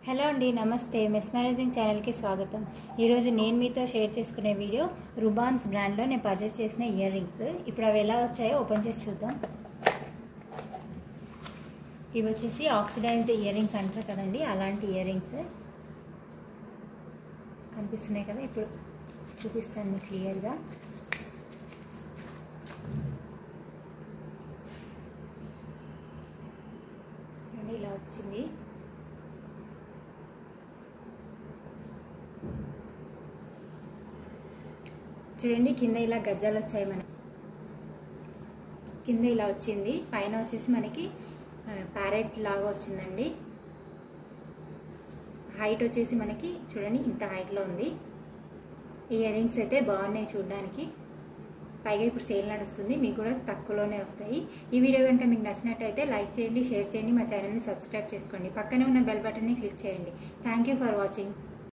hello అండి నమస్తే mesmerising ఛానల్కి స్వాగతం ఈరోజు నేను మీతో షేర్ చేసుకునే వీడియో రుబాన్స్ బ్రాండ్లో నేను పర్చేస్ చేసిన ఇయర్ రింగ్స్ ఇప్పుడు అవి ఎలా వచ్చాయో ఓపెన్ చేసి చూద్దాం ఇవి వచ్చేసి ఆక్సిడైజ్డ్ ఇయర్ రింగ్స్ అంటారు కదండి అలాంటి ఇయర్ రింగ్స్ కనిపిస్తున్నాయి కదా ఇప్పుడు చూపిస్తాను మీకు క్లియర్గా చూడండి ఇలా వచ్చింది చూడండి కింద ఇలా గజ్జాలు వచ్చాయి మన కింద ఇలా వచ్చింది పైన వచ్చేసి మనకి ప్యారెట్ లాగా వచ్చిందండి హైట్ వచ్చేసి మనకి చూడండి ఇంత హైట్లో ఉంది ఇయర్ రింగ్స్ అయితే బాగున్నాయి చూడడానికి పైగా ఇప్పుడు సేల్ నడుస్తుంది మీకు కూడా తక్కువలోనే వస్తాయి ఈ వీడియో కనుక మీకు నచ్చినట్టయితే లైక్ చేయండి షేర్ చేయండి మా ఛానల్ని సబ్స్క్రైబ్ చేసుకోండి పక్కనే ఉన్న బెల్ బటన్ని క్లిక్ చేయండి థ్యాంక్ యూ ఫర్ వాచింగ్